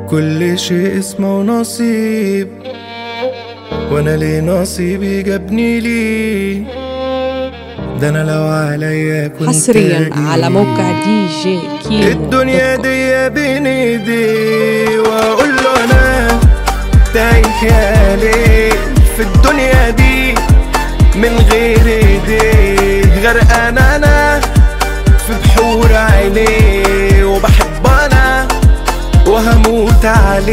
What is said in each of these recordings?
كل شيء اسمه نصيب وانا ليه نصيبي جابني ليه ده انا لو عليا كنت حصريا أجيب. على موقع دي جي كيمو الدنيا دوت كوم. دي بين ايدي واقول له انا تايه يا ليل في الدنيا دي من غير ايدي غرقان انا في بحور عينيه وبحب انا وهموت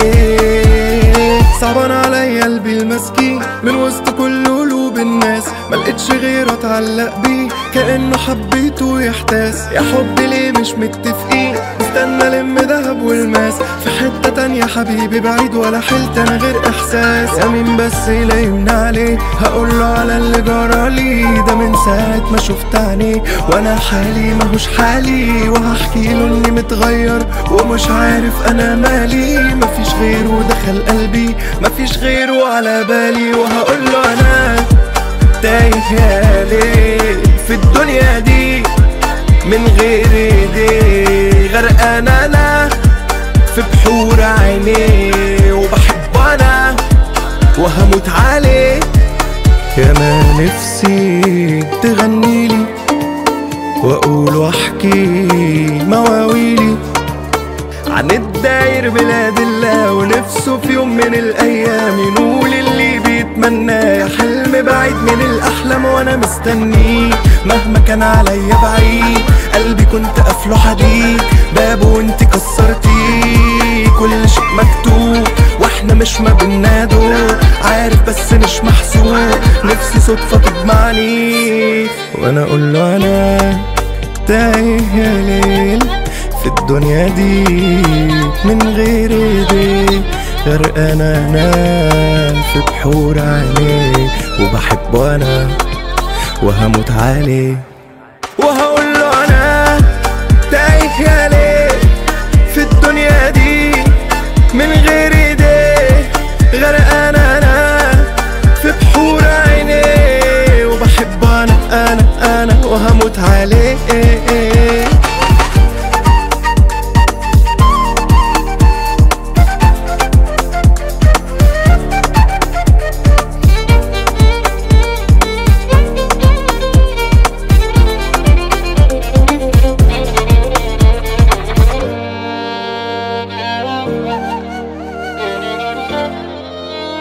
عليه صعبان عليا قلبي المسكين من وسط كل قلوب الناس ملقتش غير اتعلق بيه كانه حبيته يحتاس يا حبي ليه مش متفقين استنى لم دهب والماس في حتة تانية حبيبي بعيد ولا حلت انا غير احساس يا مين بس يلايمنا عليه هقول له على اللي جرالي ده من ساعة ما شفت عينيه وانا حالي ماهوش حالي وهحكي له اني متغير ومش عارف انا مالي مفيش غيره دخل قلبي مفيش غيره على بالي وهقول له انا تايه يا ليل في الدنيا دي من غير ايدي غرقان انا في بحور عينيه وبحب انا وهموت عليه يا ما نفسي تغنيلي واقول واحكي مواويلي عن الداير بلاد الله ونفسه في يوم من الايام ينول اللي بيتمناه حلم بعيد من الاحلام وانا مستنيه مهما كان عليا بعيد قلبي كنت قافله حديد بابه وانت كسرتيه كل شيء مكتوب واحنا مش ما بننادوا عارف بس مش محسوب نفسي صدفة تجمعني وانا اقول له انا تايه يا ليل في الدنيا دي من غير ايدي غرقان انا في بحور عينيه وبحبه انا وهموت عليه وهقول له انا تايه يا ليل في الدنيا دي من غير ايدي غرقان انا في بحور عينيه وبحبه انا انا انا وهموت عليه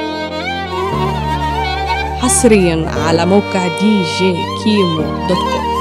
حصريا على موقع دي جي كيمو دوت كوم